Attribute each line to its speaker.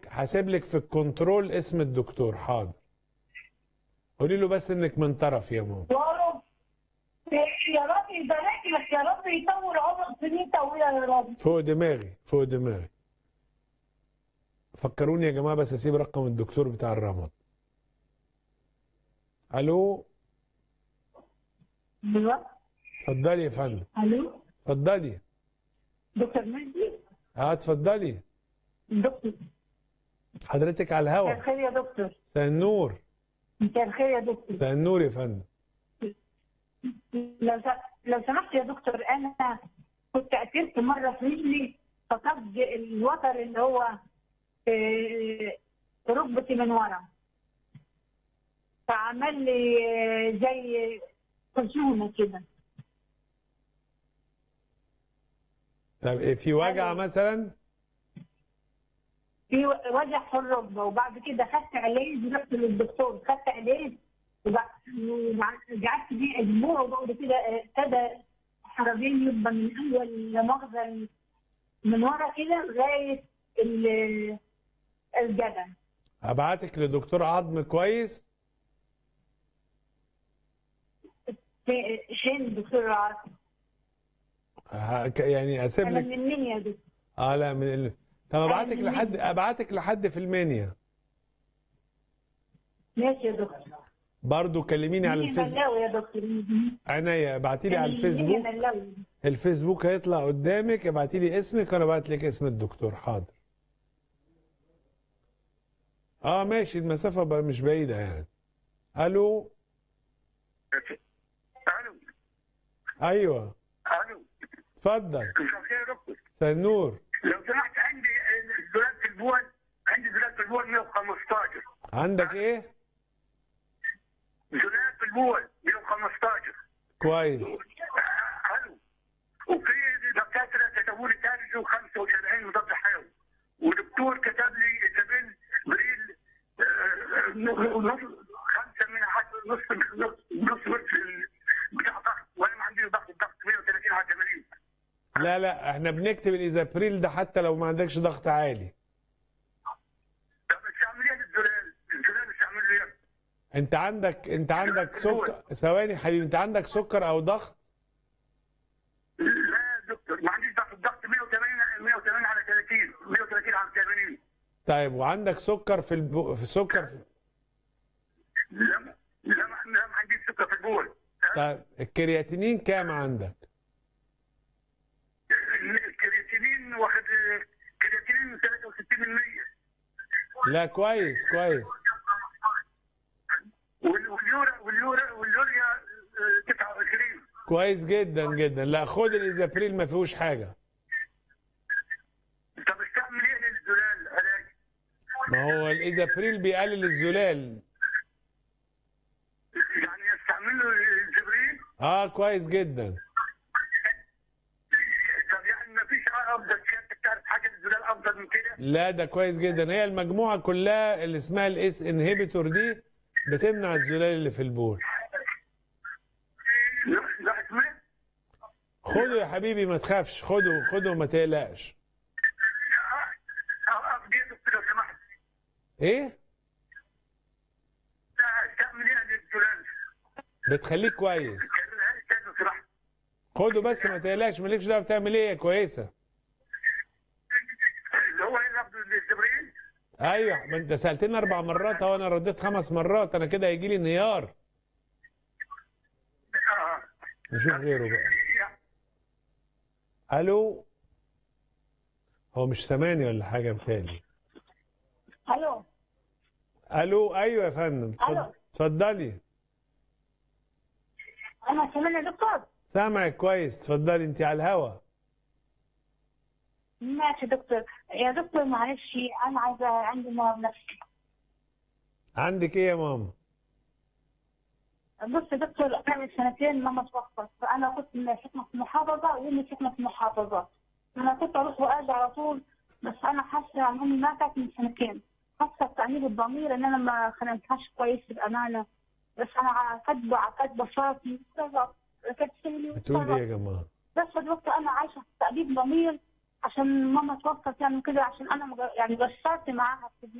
Speaker 1: لك هسيب لك في الكنترول اسم الدكتور حاضر قولي له بس انك من طرف يا ماما
Speaker 2: يا رب يا رب يبارك لك يا رب يطول عمرك سنين طويله يا رب
Speaker 1: فوق دماغي فوق دماغي فكروني يا جماعه بس اسيب رقم الدكتور بتاع الرمد الو
Speaker 2: ايوه
Speaker 1: اتفضلي يا فندم
Speaker 2: الو
Speaker 1: اتفضلي
Speaker 2: دكتور مجدي
Speaker 1: اه اتفضلي
Speaker 2: دكتور
Speaker 1: حضرتك على
Speaker 2: مساء
Speaker 1: الهوا
Speaker 2: الخير يا دكتور
Speaker 1: مساء النور
Speaker 2: مساء الخير يا دكتور
Speaker 1: مساء النور يا فندم
Speaker 2: لو س- لو سمحت يا دكتور انا كنت اكلت مره في رجلي فقد الوتر اللي هو في في ركبتي من ورا فعمل لي زي خشونه كده
Speaker 1: طب إيه في وجع مثلا
Speaker 2: في وجع في الركبه وبعد كده خدت علاج رحت للدكتور خدت علاج وبع- قعدت بيه اسبوع وبعد كده ابتدى حرجين يبقى من اول لا مؤاخذه من ورا كده لغايه ال- الجبل
Speaker 1: ابعتك لدكتور عظم كويس
Speaker 2: في- شين الدكتور عاصم
Speaker 1: ه- ك- يعني اسيب
Speaker 2: انا
Speaker 1: لك
Speaker 2: من منيا دكتور
Speaker 1: اه لا من ال... طب ابعتك
Speaker 2: من
Speaker 1: لحد ابعتك لحد في المنيا
Speaker 2: ماشي يا دكتور
Speaker 1: برضو كلميني على
Speaker 2: منيا
Speaker 1: الفيسبوك
Speaker 2: ملاوي يا دكتور
Speaker 1: عينيا ابعتي لي على
Speaker 2: منيا
Speaker 1: الفيسبوك
Speaker 2: ملاوي.
Speaker 1: الفيسبوك هيطلع قدامك ابعتي لي اسمك وانا ابعت لك اسم الدكتور حاضر اه ماشي المسافة بقى مش بعيدة يعني الو
Speaker 3: الو
Speaker 1: ايوه
Speaker 3: الو
Speaker 1: اتفضل
Speaker 3: مساء الخير يا دكتور
Speaker 1: مساء النور
Speaker 3: لو سمحت عندي دولاب في البول عندي دولاب في البول 115
Speaker 1: عندك ايه
Speaker 3: دولاب في البول 115
Speaker 1: كويس
Speaker 3: الو وفي دكاتره كتبوا لي كارثه 75 مضاد حيوي ودكتور كتب لي تابين بريل آه، نص خمسه من حد نص نص نص نص بتاع ضغط وانا ما عندي ضغط الضغط 130 على 80
Speaker 1: لا لا احنا بنكتب الايزابريل ده حتى لو ما عندكش ضغط عالي
Speaker 3: طب استعمل ايه الزلال؟ الزلال استعمل لي ايه؟
Speaker 1: انت عندك انت عندك سكر ثواني حبيبي انت عندك سكر او ضغط
Speaker 3: لا يا دكتور ما عنديش ضغط الضغط 180 180 على 30 130 على 80
Speaker 1: طيب وعندك سكر في الب... في سكر في...
Speaker 3: لا لا لا ما عنديش سكر في البول
Speaker 1: طيب الكرياتينين كام عندك
Speaker 3: الكرياتينين واخد كرياتينين 63%
Speaker 1: لا كويس كويس
Speaker 3: وال- واليورا واليورا واليوريا آه، 29
Speaker 1: كويس جدا جدا لا خد الايزابريل ما فيهوش حاجه
Speaker 3: طب استعمل ايه للزلال علاج؟
Speaker 1: ما هو الايزابريل بيقلل الزلال
Speaker 3: يعني استعمل له الجبريل
Speaker 1: اه كويس جدا
Speaker 3: طب يعني ما فيش افضل سيادتك تعرف حاجه للزلال افضل من كده؟
Speaker 1: لا ده كويس جدا هي المجموعه كلها اللي اسمها الاس انهبيتور دي بتمنع الزلال اللي في البول
Speaker 3: لا لا اسمه
Speaker 1: خده يا حبيبي ما تخافش خده خده وما تقلقش
Speaker 3: افضل يا دكتور لو سمحت
Speaker 1: ايه
Speaker 3: استعمل ايه للزلال؟
Speaker 1: بتخليك كويس
Speaker 3: كلمها لي تاني لو سمحت
Speaker 1: خده بس ما تقلقش مالكش دعوه بتعمل ايه كويسه
Speaker 3: اللي هو ايه لفظ الجبريل؟
Speaker 1: ايوه ما انت سالتني اربع مرات اهو انا رديت خمس مرات انا كده هيجي لي انهيار
Speaker 3: اه
Speaker 1: نشوف غيره بقى
Speaker 3: يا-
Speaker 1: الو هو مش سامعني ولا حاجه بتاني
Speaker 2: الو
Speaker 1: الو ايوه يا فندم اتفض-
Speaker 2: ألو.
Speaker 1: اتفضلي
Speaker 2: انا كمان يا دكتور
Speaker 1: سامعك كويس اتفضلي انت على الهوا
Speaker 2: ماشي دكتور يا دكتور معلش انا عايزه عندي مرض نفسي
Speaker 1: عندك ايه يا ماما
Speaker 2: بص يا دكتور انا من سنتين ماما توفت فانا كنت ساكنه في محافظه وامي ساكنه في محافظه انا كنت اروح واجي على طول بس انا حاسه ان امي ماتت من سنتين حاسه بتأنيب الضمير ان انا ما خدمتهاش كويس بامانه بس انا كاتبه كاتبه شرطي كذا كتسلي
Speaker 1: بتقول ايه يا جماعه
Speaker 2: بس يا دكتور انا عايشه في تأنيب ضمير عشان ماما توفت يعني كده عشان انا مج- يعني قصرت معاها في